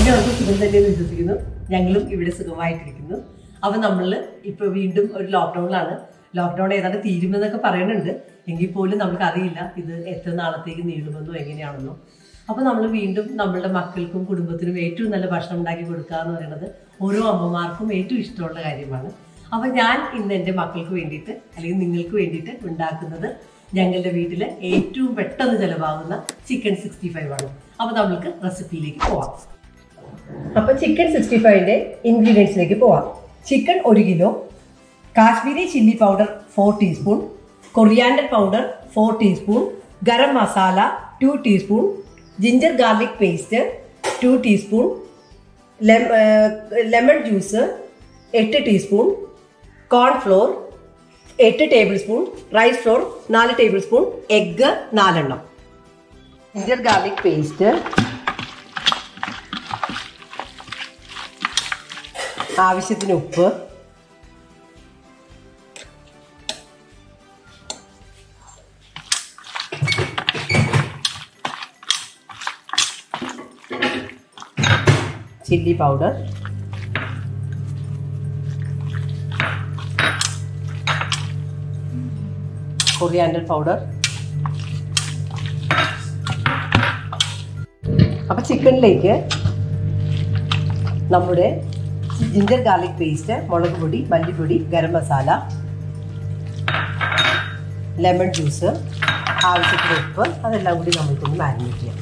എല്ലാവർക്കും സുഖം തന്നെയെന്ന് വിശ്വസിക്കുന്നു ഞങ്ങളും ഇവിടെ സുഖമായിട്ടിരിക്കുന്നു അപ്പൊ നമ്മൾ ഇപ്പൊ വീണ്ടും ഒരു ലോക്ക്ഡൌണിലാണ് ലോക്ക്ഡൌൺ ഏതാണ്ട് തീരുമെന്നൊക്കെ പറയുന്നുണ്ട് എങ്കിൽ പോലും നമുക്ക് അറിയില്ല ഇത് എത്ര നാളത്തേക്ക് നീളുമെന്നോ എങ്ങനെയാണെന്നോ അപ്പൊ നമ്മൾ വീണ്ടും നമ്മളുടെ മക്കൾക്കും കുടുംബത്തിനും ഏറ്റവും നല്ല ഭക്ഷണം ഉണ്ടാക്കി കൊടുക്കുക എന്ന് പറയുന്നത് ഓരോ അമ്മമാർക്കും ഏറ്റവും ഇഷ്ടമുള്ള കാര്യമാണ് അപ്പൊ ഞാൻ ഇന്ന് എൻ്റെ മക്കൾക്ക് വേണ്ടിയിട്ട് അല്ലെങ്കിൽ നിങ്ങൾക്ക് വേണ്ടിയിട്ട് ഉണ്ടാക്കുന്നത് ഞങ്ങളുടെ വീട്ടിലെ ഏറ്റവും പെട്ടെന്ന് ചിലവാകുന്ന ചിക്കൻ സിക്സ്റ്റി ഫൈവ് ആണ് അപ്പൊ നമ്മൾക്ക് റെസിപ്പിയിലേക്ക് പോവാം അപ്പൊ ചിക്കൻ സിക്സ്റ്റി ഫൈവിന്റെ ഇൻഗ്രീഡിയൻസിലേക്ക് പോവാം ചിക്കൻ ഒരു kilo Kashmiri chilli powder four teaspoon coriander powder four teaspoon garam masala two teaspoon ginger garlic paste two teaspoon lemon juice എട്ട് ടീസ്പൂൺ കോൺഫ്ലോർ എട്ട് ടേബിൾ സ്പൂൺ റൈസ് ഫ്ലോർ നാല് ടേബിൾ സ്പൂൺ എഗ്ഗ് നാലെണ്ണം ജിഞ്ചർ ഗാർലിക് പേസ്റ്റ് ആവശ്യത്തിന് ഉപ്പ് chilli powder coriander powder അപ്പൊ ചിക്കനിലേക്ക് നമ്മുടെ ginger garlic paste മുളക് പൊടി മല്ലിപ്പൊടി ഗരം മസാല ലെമൺ ജ്യൂസ് ആവശ്യത്തിന് ഉപ്പ് അതെല്ലാം കൂടി നമ്മൾക്കൊന്ന് മാരിനേറ്റ് ചെയ്യാം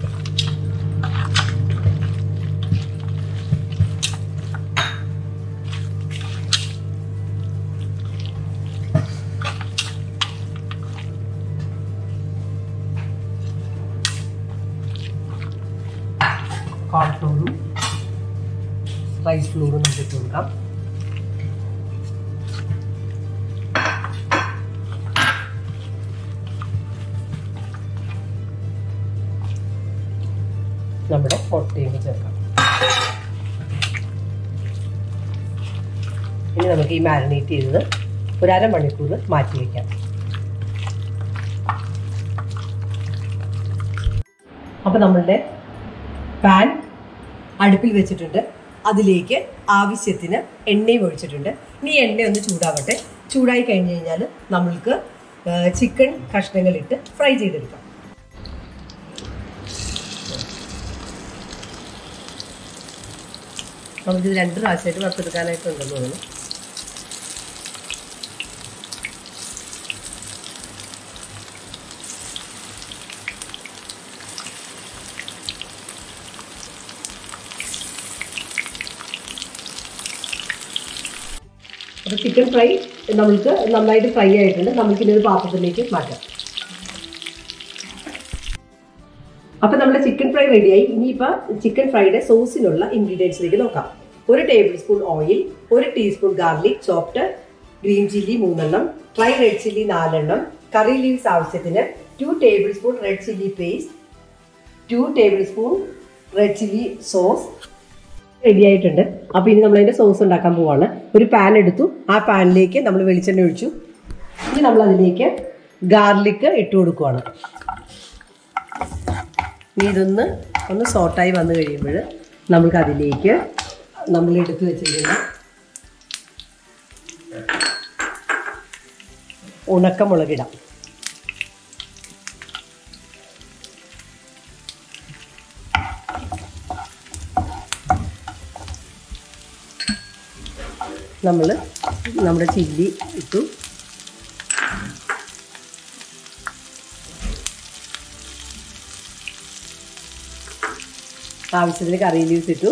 കോൺഫ്ലോറും റൈസ് ഫ്ലോറും നമുക്ക് ഇട്ട് കൊടുക്കാം നമ്മുടെ മുട്ടയും ചേർക്കാം ഇനി നമുക്ക് ഈ മാരിനേറ്റ് ചെയ്തത് ഒരു അരമണിക്കൂർ മാറ്റി വയ്ക്കാം അപ്പോൾ നമ്മളുടെ പാൻ അടുപ്പിൽ വെച്ചിട്ടുണ്ട് അതിലേക്ക് ആവശ്യത്തിന് എണ്ണയും ഒഴിച്ചിട്ടുണ്ട് ഇനി എണ്ണ ഒന്ന് ചൂടാവട്ടെ ചൂടായി കഴിഞ്ഞ് കഴിഞ്ഞാൽ നമ്മൾക്ക് ചിക്കൻ കഷ്ണങ്ങളിട്ട് ഫ്രൈ ചെയ്തെടുക്കാം നമുക്കിത് രണ്ട് പ്രാവശ്യമായിട്ട് വറുത്തെടുക്കാനായിട്ടുണ്ടെന്ന് തോന്നുന്നു അപ്പോൾ ചിക്കൻ ഫ്രൈ നമുക്ക് നന്നായിട്ട് ഫ്രൈ ആയിട്ടുണ്ട് നമുക്കിനി ഒരു പാത്രത്തിലേക്ക് മാറ്റാം അപ്പോൾ നമ്മുടെ ചിക്കൻ ഫ്രൈ റെഡിയായി ഇനിയിപ്പോൾ ചിക്കൻ ഫ്രൈയുടെ സോസിനുള്ള ഇൻഗ്രീഡിയൻസിലേക്ക് നോക്കാം ഒരു ടേബിൾ സ്പൂൺ ഓയിൽ ഒരു teaspoon garlic chopped green chilli മൂന്നെണ്ണം ഡ്രൈ റെഡ് ചില്ലി നാലെണ്ണം കറി ലീവ്സ് ആവശ്യത്തിന് two tablespoon red chilli paste two tablespoon red chilli sauce ready ആയിട്ടുണ്ട് അപ്പോൾ ഇനി നമ്മൾ അതിൻ്റെ സോസ് ഉണ്ടാക്കാൻ പോവാണ് ഒരു പാൻ എടുത്തു ആ പാനിലേക്ക് നമ്മൾ വെളിച്ചെണ്ണ ഒഴിച്ചു ഇനി നമ്മൾ അതിലേക്ക് ഗാർലിക്ക് ഇട്ട് കൊടുക്കുവാണ് ഇനി ഇതൊന്ന് ഒന്ന് സോട്ടായി വന്നു കഴിയുമ്പോൾ നമുക്ക് അതിലേക്ക് നമ്മൾ എടുത്തു വെച്ചിരിക്കുന്ന ഉണക്കമുളകിടാം നമ്മൾ നമ്മുടെ ചില്ലി ഇട്ടു ആവശ്യത്തിന് കറി ലീവ്സ് ഇട്ടു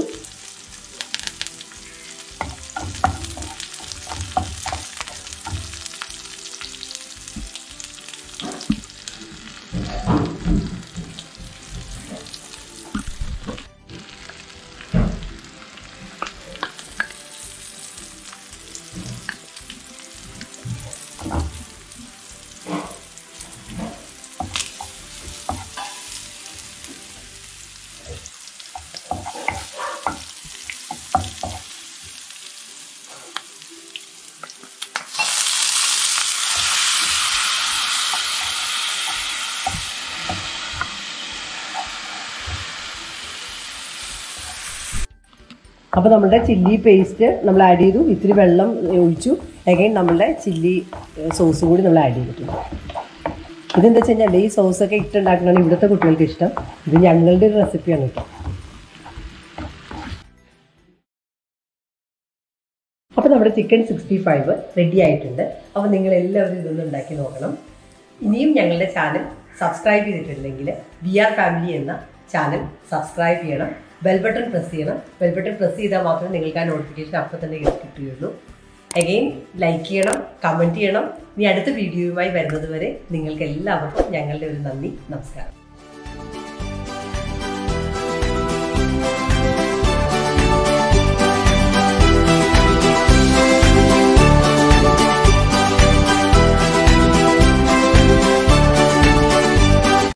അപ്പോൾ നമ്മുടെ ചില്ലി പേസ്റ്റ് നമ്മൾ ആഡ് ചെയ്തു ഇത്തിരി വെള്ളം ഒഴിച്ചു അഗൈൻ നമ്മളുടെ ചില്ലി സോസ് കൂടി നമ്മൾ ആഡ് ചെയ്തിട്ടുണ്ട് ഇതെന്താ വെച്ച് കഴിഞ്ഞാൽ ഈ സോസൊക്കെ ഇട്ടുണ്ടാക്കണതാണ് ഇവിടുത്തെ കുട്ടികൾക്ക് ഇഷ്ടം ഇത് ഞങ്ങളുടെ ഒരു റെസിപ്പിയാണ് കേട്ടോ അപ്പോൾ നമ്മുടെ ചിക്കൻ സിക്സ്റ്റി ഫൈവ് റെഡി ആയിട്ടുണ്ട് അപ്പോൾ നിങ്ങൾ എല്ലാവരും ഇതൊന്ന് ഉണ്ടാക്കി നോക്കണം ഇനിയും ഞങ്ങളുടെ ചാനൽ സബ്സ്ക്രൈബ് ചെയ്തിട്ടില്ലെങ്കിൽ വി ആർ ഫാമിലി എന്ന ചാനൽ സബ്സ്ക്രൈബ് ചെയ്യണം ബെൽ ബട്ടൺ പ്രസ് ചെയ്യണം ബെൽ ബട്ടൺ പ്രസ് ചെയ്താൽ മാത്രമേ നിങ്ങൾക്ക് ആ നോട്ടിഫിക്കേഷൻ അപ്പോൾ തന്നെ കിട്ടുകയുള്ളൂ അഗെയിൻ ലൈക്ക് ചെയ്യണം കമൻറ്റ് ചെയ്യണം ഇനി അടുത്ത വീഡിയോയുമായി വരുന്നത് വരെ നിങ്ങൾക്ക് എല്ലാവർക്കും ഞങ്ങളുടെ ഒരു നന്ദി നമസ്കാരം